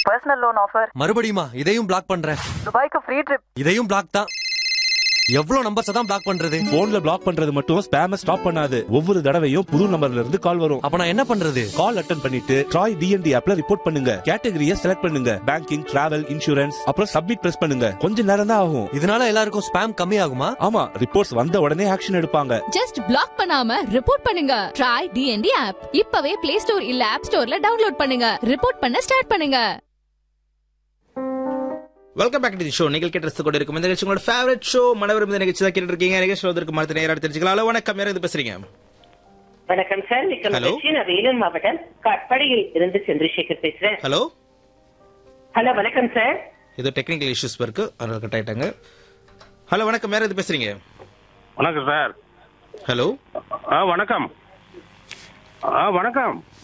Personal loan offer மறுபடியுமா இதையும் black பண்றேன் துபாய்க்கு ஃப்ரீ ட்ரிப் இதையும் பிளாக் தான் எவ்வளவு நம்பர்ஸ் தான் பிளாக் பண்றது போன்ல பிளாக் பண்றது மட்டும் ஸ்பேம ஸ்டாப் பண்ணாது ஒவ்வொரு தடவையும் புது நம்பர்ல இருந்து கால் வரும் அப்ப நான் என்ன பண்றது கால் அட்டன் பண்ணிட்டு ட்ராய் டிஎன்டி ஆப்ல ரிப்போர்ட் பண்ணுங்க கேட்டகரியை செலக்ட் பண்ணுங்க பேங்கிங் டிராவல் இன்சூரன்ஸ் அப்புறம் சப்மிட் பிரஸ் பண்ணுங்க கொஞ்ச நேரம் தான் ஆகும் இதனால எல்லாருக்கும் ஸ்பேம் கம்மி ஆகுமா ஆமா ரிப்போர்ட்ஸ் வந்த உடனே ஆக்ஷன் எடுப்பாங்க ஜஸ்ட் பிளாக் பண்ணாம ரிப்போர்ட் பண்ணுங்க ட்ரை டிஎன்டி ஆப் இப்பவே பிளே ஸ்டோர் இல்ல ஆப் ஸ்டோர்ல டவுன்லோட் பண்ணுங்க ரிப்போர்ட் பண்ண ஸ்டார்ட் பண்ணுங்க welcome back to the show நீங்கள் கேட்டு கொண்டு இருக்கும் இந்த நிகழ்ச்சி உங்களோட ஃபேவரட் ஷோ மனவரும் இந்த நிகழ்ச்சி தான் கேட்டு இருக்கீங்க நிகழ்ச்சி வந்திருக்கு மரத்து நேரம் தெரிஞ்சுக்கலாம் ஹலோ வணக்கம் யாரும் இது பேசுறீங்க வணக்கம் சார் மிக்க Hello. மகிழ்ச்சி நான் வேலூர் மாவட்டம் கட்படியில் இருந்து சந்திரசேகர் பேசுறேன் ஹலோ ஹலோ வணக்கம் சார் ஏதோ டெக்னிக்கல் இஷ்யூஸ் இருக்கு அதனால கட் ஆயிட்டாங்க ஹலோ வணக்கம் யாரும் இது பேசுறீங்க வணக்கம் சார் ஹலோ ஆ வணக்கம் ஆ வணக்கம்